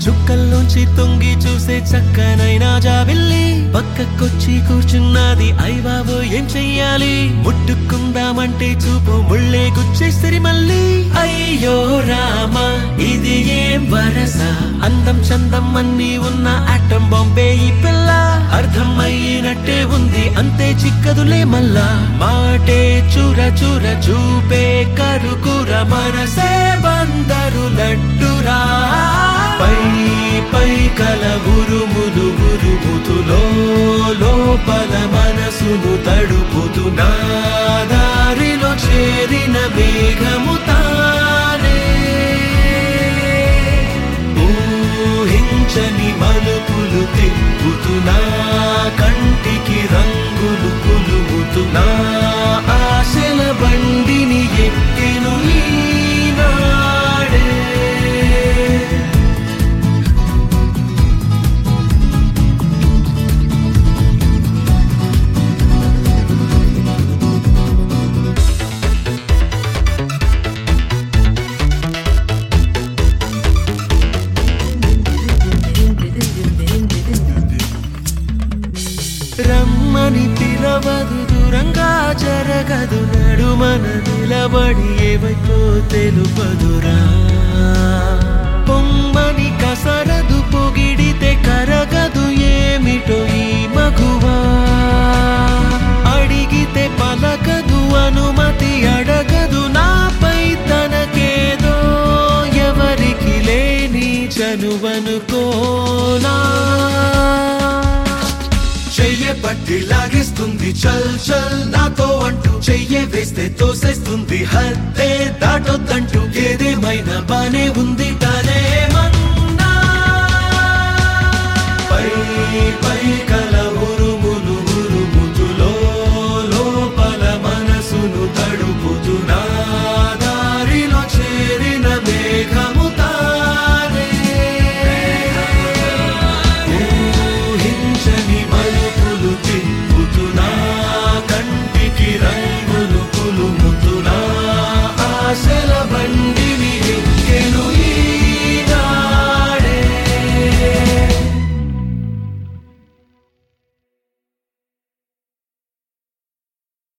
చుక్కల్లోంచి తొంగి చూసే చక్కనైనా జాబిల్లి పక్కకొచ్చి కూర్చున్నది అయ్యబాబు ఏం చెయ్యాలి ముట్టుకుందామంటే చూపు ముళ్ళే గుచ్చేసరి మళ్ళీ అయ్యో రామా ఇది ఏం వరస అందం చందం అన్ని ఉన్న ఆటం బాంబే ఈ పిల్ల అర్థం అయ్యినట్టే ఉంది అంతే చిక్కదులే మల్లా మాటే చుర చుర చూపే కరుకుర మనసే బందరు లడ్డురా పై పై కల ఉరుములు ఉరుముతులో లోపల మనసును తడుపుతూ నా దారిలో చేరిన వేగము తానే ఊహించని మలుపులు తిప్పుతున్నా కంటికి రంగులు పులుముతున్నా ఆశల బండిని ఎక్కెను ఈనాడే రమ్మని పిలవదు దూరంగా జరగదు నడుమన నిలబడి ఏవైపో తెలుపదురా పొమ్మని కసరదు పొగిడితే కరగదు ఏమిటో ఈ మగువా అడిగితే పలకదు అనుమతి అడగదు నాపై తనకేదో ఎవరికి లేని చనువనుకోనా చెయ్య పట్టి లాగేస్తుంది చల్ చల్ నాతో అంటూ చెయ్య వేస్తే తోసేస్తుంది హద్దే దాటొద్దంటూ ఏదేమైనా బానే ఉంది తానే మన్నా పై పై